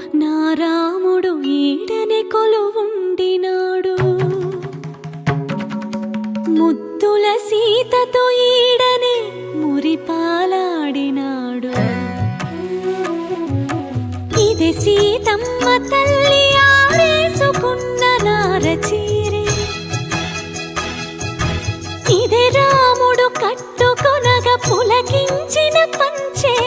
నా రాముడు ఈడనే కొలువుండినాడు ముద్దుల సీతతో ఈడనే మురిపాలాడినాడు ఇది సీతమ్మ తల్లి ఆరేసుకున్న నారచీరే ఇదే రాముడు కట్టుకొనగా పులకించిన పంచే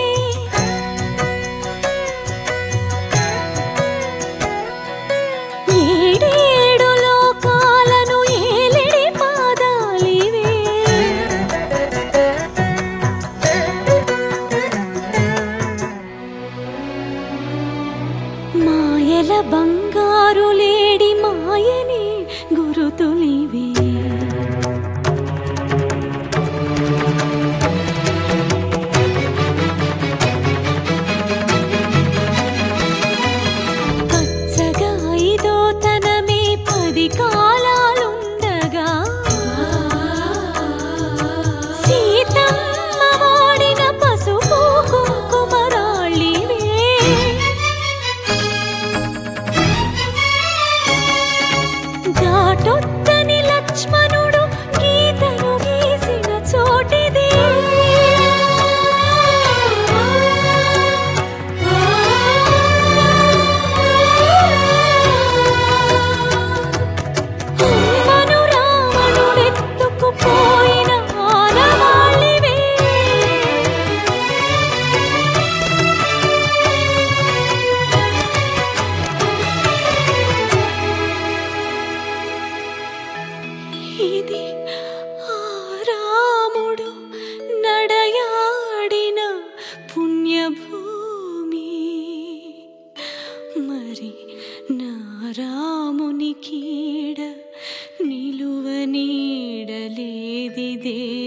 ఏడేడు లోకాలను ఏలిడి పాదాలివే మాయల బంగారు లేడి మాయని గురుతులివే పచ్చగా ఇదో తనమే పది కాలాలుండగా సీతమ్మ వాడిన పసుపు కుంకుమరాళ్ళివే దాటొద్దని లక్ష్మణుడు గీతను గీసిన చోటిదే అమ్మను రావణుడెత్తుకుపోయిన ఆనవాళ్ళివే ఇది ఆ రాముడు నడయాడిన పుణ్యభూమి మరి నా రాముని కీడ నిలువ నీడలేదిదే